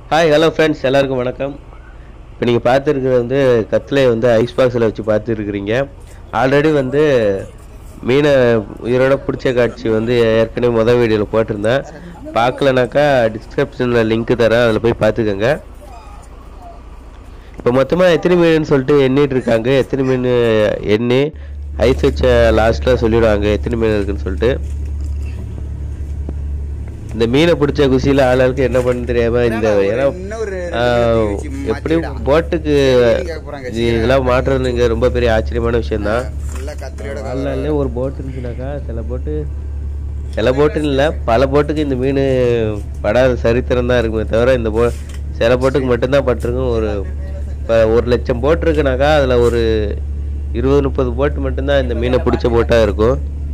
hi hello friends எல்லாருக்கும் வணக்கம் இப்போ நீங்கள் பார்த்துருக்கிறது வந்து கத்திலே வந்து ஐஸ் பாக்ஸில் வச்சு பார்த்துருக்குறீங்க ஆல்ரெடி வந்து மீனை உயிரோட பிடிச்ச காட்சி வந்து ஏற்கனவே முதல் வீடியோவில் போட்டிருந்தேன் பார்க்கலனாக்கா டிஸ்கிரிப்ஷனில் லிங்க் தரேன் அதில் போய் பார்த்துக்கோங்க இப்போ மொத்தமாக எத்தனை மீனுன்னு சொல்லிட்டு எண்ணிட்டு இருக்காங்க எத்தனை மீன் எண்ணி ஐஸ் வச்ச லாஸ்ட்டில் சொல்லிடுவாங்க எத்தனை மீன் இருக்குன்னு சொல்லிட்டு இந்த மீனை பிடிச்ச குசியில் ஆளாளுக்கு என்ன பண்ண தெரியாம இந்த ஏன்னா ஆஹ், எப்படியும் போட்டுக்கு இதெல்லாம் மாட்டுறதுங்க ரொம்ப பெரிய ஆச்சரியமான விஷயம்தான் ஆன்லைன்லேயே ஒரு போட் இருந்துச்சுனாக்கா சில போட்டு சில போட்டுன்னு இல்லை பல போட்டுக்கு இந்த மீன் படாத சரித்திரம் தான் இருக்குமே தவிர இந்த போ சில போட்டுக்கு மட்டும்தான் பட்டிருக்கும் ஒரு இப்போ ஒரு லட்சம் போட் இருக்குனாக்கா அதில் ஒரு இருபது முப்பது போட்டு மட்டும்தான் இந்த மீனை பிடிச்ச போட்டாக இருக்கும்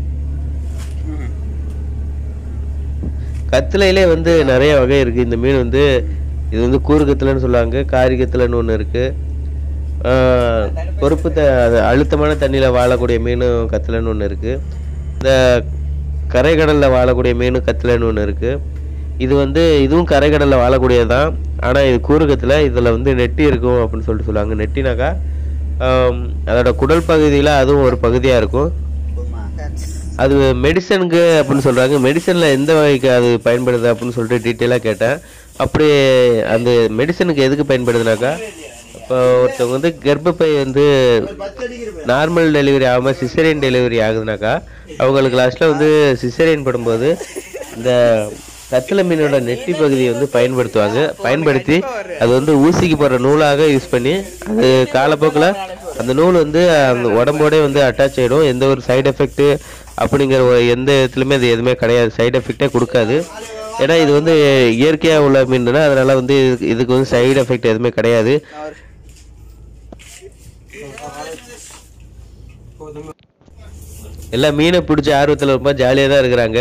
கத்திலையிலே வந்து நிறைய வகை இருக்கு இந்த மீன் வந்து இது வந்து கூறுகத்திலன்னு சொல்லுவாங்க காரிகத்திலன்னு ஒன்று இருக்கு ஆஹ் பொறுப்பு த அது அழுத்தமான தண்ணியில் வாழக்கூடிய மீனும் கத்திலன்னு ஒன்று இருக்கு இந்த கரைக்கடலில் வாழக்கூடிய மீனும் கத்திலன்னு ஒன்று இருக்கு இது வந்து இதுவும் கரைக்கடலில் வாழக்கூடியது தான் ஆனால் இது கூறுகத்தில் இதில் வந்து நெட்டி இருக்கும் அப்படின்னு சொல்லிட்டு சொல்லுவாங்க நெட்டினாக்கா ஆம், அதோட குடல் பகுதியில் அதுவும் ஒரு பகுதியாக இருக்கும் அது மெடிசனுக்கு அப்படின்னு சொல்றாங்க மெடிசன்ல எந்த வகைக்கு அது பயன்படுது அப்படின்னு சொல்லிட்டு டீட்டெயிலாக கேட்டேன் அப்படி அந்த மெடிசனுக்கு எதுக்கு பயன்படுதுனாக்கா இப்போ ஒருத்தவங்க வந்து கர்ப்பப்பை வந்து நார்மல் டெலிவரி ஆகாமல் சிசரியன் டெலிவரி ஆகுதுனாக்கா அவங்களுக்கு லாஸ்ட்டில் வந்து சிசரியன் படும்போது இந்த கத்தில மீனோட நெட்டி பகுதியை வந்து பயன்படுத்துவாங்க பயன்படுத்தி அது வந்து ஊசிக்கு போடுற நூலாக யூஸ் பண்ணி அது காலப்போக்கில் அந்த நூல் வந்து அந்த உடம்போடே வந்து அட்டாச் ஆகிடும் எந்த ஒரு சைடு எஃபெக்ட் அப்படிங்கிற ஒரு எந்த இடத்துலையுமே அது எதுவுமே கிடையாது சைடு எஃபெக்டே கொடுக்காது ஏன்னா இது வந்து இயற்கையாக உள்ள மீன் தானே அதனால வந்து இதுக்கு- இதுக்கு வந்து சைடு எஃபெக்ட் எதுவுமே கிடையாது எல்லாம் மீனை பிடிச்ச ஆர்வத்தில் ரொம்ப ஜாலியாக தான் இருக்கிறாங்க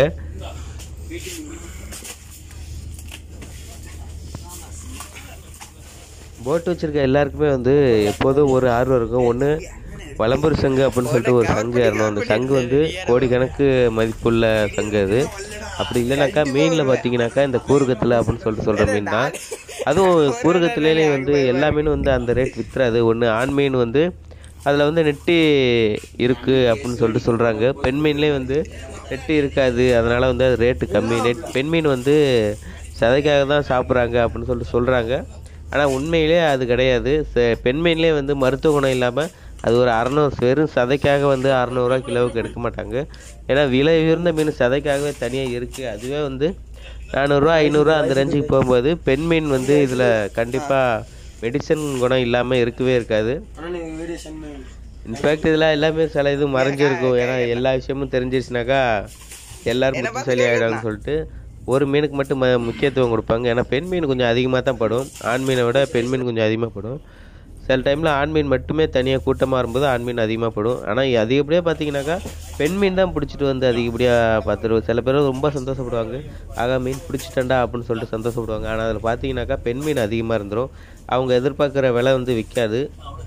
போட் வச்சிருக்க எல்லாருக்குமே வந்து எப்போதும் ஒரு ஆர்வம் இருக்கும் ஒன்று வலம்பூர் சங்கு அப்படின்னு சொல்லிட்டு ஒரு சங்கு ஏறணும் அந்த சங்கு வந்து கோடிக்கணக்கு மதிப்புள்ள சங்கு அது அப்படி இல்லைனாக்கா மீனில் பார்த்தீங்கன்னாக்கா இந்த கூறுகத்தில் அப்படின்னு சொல்லிட்டு சொல்கிற மீன் தான் அதுவும் கூறுகத்திலே வந்து எல்லா மீனும் வந்து அந்த ரேட் வித்துறாது ஒன்று ஆண் மீன் வந்து அதில் வந்து நெட்டி இருக்குது அப்படின்னு சொல்லிட்டு சொல்கிறாங்க பெண் மீன்லேயே வந்து நெட்டி இருக்காது அதனால் வந்து அது ரேட்டு கம்மி நெட் பெண் மீன் வந்து சதைக்காக தான் சாப்பிட்றாங்க அப்படின்னு சொல்லிட்டு சொல்கிறாங்க ஆனால் உண்மையிலே அது கிடையாது ச- பெண் மீன்லேயே வந்து மருத்துவ குணம் இல்லாமல் அது ஒரு அறநூறு வெறும் சதைக்காக வந்து அறநூறுவா கிலோவுக்கு எடுக்க மாட்டாங்க ஏன்னா விலை உயர்ந்த மீன் சதைக்காகவே தனியாக இருக்குது அதுவே வந்து நானூறுரூவா ஐநூறுரூவா அந்த ரேஞ்சுக்கு போகும்போது பெண் மீன் வந்து இதில் கண்டிப்பாக மெடிசன் குணம் இல்லாமல் இருக்கவே இருக்காது இன்ஃபேக்ட் இதெல்லாம் எல்லாமே சில இது மறைஞ்சிருக்கும் ஏன்னா எல்லா விஷயமும் தெரிஞ்சிருச்சுனாக்கா எல்லாரும் புத்திசாலி ஆகிடாங்கன்னு சொல்லிட்டு ஒரு மீனுக்கு மட்டும் ம முக்கியத்துவம் கொடுப்பாங்க ஏன்னா பெண் மீன் கொஞ்சம் அதிகமாக தான் படும் ஆண் மீனை விட பெண் மீன் கொஞ்சம் அதிகமாக படும் சில டைமில் ஆண் மீன் மட்டுமே தனியாக கூட்டமாக இருக்கும்போது ஆண் மீன் அதிகமாக படும் ஆனால் அதிகப்படியாக பார்த்தீங்கன்னாக்கா பெண் மீன் தான் பிடிச்சிட்டு வந்து அதிகப்படியாக பார்த்துருவோம் சில பேர் ரொம்ப சந்தோஷப்படுவாங்க ஆகா மீன் பிடிச்சிட்டேன்டா அப்படின்னு சொல்லிட்டு சந்தோஷப்படுவாங்க ஆனால் அதில் பார்த்தீங்கன்னாக்கா பெண் மீன் அதிகமாக இருந்துரும் அவங்க எதிர்பார்க்குற விலை வந்து விற்காது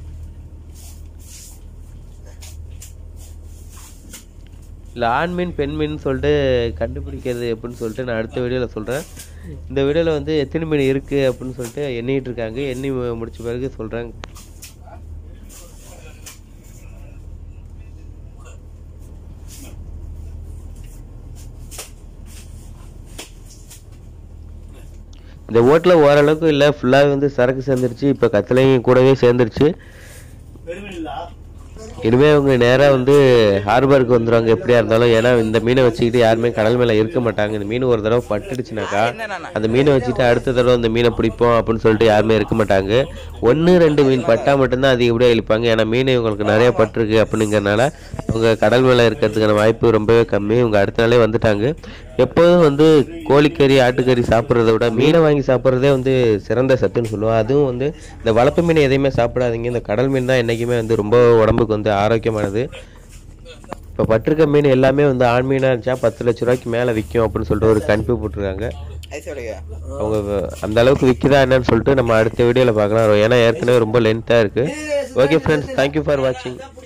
இல்லை ஆண் மீன் பெண் மீன் சொல்லிட்டு கண்டுபிடிக்கிறது எப்படின்னு சொல்லிட்டு நான் அடுத்த வீடியோவில் சொல்கிறேன் இந்த வீடியோவில் வந்து எத்தனை மீன் இருக்குது அப்படின்னு சொல்லிட்டு எண்ணிட்டு இருக்காங்க எண்ணி மு- முடிச்ச பிறகு சொல்கிறேன் இந்த ஓட்டில் ஓரளவுக்கு இல்லை ஃபுல்லாக வந்து சரக்கு சேர்ந்துருச்சு இப்போ கத்தலையும் கூடவே சேர்ந்துருச்சு இனிமே அவங்க நேராக வந்து ஹார்பருக்கு வந்துடுவாங்க எப்படியா இருந்தாலும் ஏன்னா இந்த மீனை வச்சுக்கிட்டு யாருமே கடல் மேலே இருக்க மாட்டாங்க இந்த மீன் ஒரு தடவை பட்டுடுச்சுனாக்கா அந்த மீனை வச்சுட்டு அடுத்த தடவை அந்த மீனை பிடிப்போம் அப்படின்னு சொல்லிட்டு யாருமே இருக்க மாட்டாங்க ஒன்று ரெண்டு மீன் பட்டா மட்டும்தான் அதிகப்படியாக இழுப்பாங்க ஏன்னா மீன் இவங்களுக்கு நிறைய பட்டிருக்கு அப்படிங்கிறனால அவங்க கடல் மேலே இருக்கிறதுக்கான வாய்ப்பு ரொம்பவே கம்மி இவங்க அடுத்த நாளே வந்துட்டாங்க எப்போதும் வந்து கோழிக்கறி ஆட்டுக்கறி சாப்பிட்றத விட மீனை வாங்கி சாப்பிட்றதே வந்து சிறந்த சத்துன்னு சொல்லுவோம் அதுவும் வந்து இந்த வளர்ப்பு மீன் எதையுமே சாப்பிடாதீங்க இந்த கடல் மீன் தான் என்றைக்குமே வந்து ரொம்ப உடம்புக்கு வந்து ஆரோக்கியமானது இப்போ பட்டிருக்க மீன் எல்லாமே வந்து ஆண் மீனாக இருந்துச்சா பத்து லட்ச ரூபாய்க்கு மேலே விற்கும் அப்படின்னு சொல்லிட்டு ஒரு கணிப்பு போட்டிருக்காங்க அவங்க வ- அந்த அளவுக்கு விற்குதா என்னன்னு சொல்லிட்டு நம்ம அடுத்த வீடியோவில் பார்க்கலாம் ஏன்னா ஏற்கனவே ரொம்ப லென்த்தாக இருக்குது ஓகே ஃப்ரெண்ட்ஸ் தேங்க்யூ ஃபார் வாட்சிங்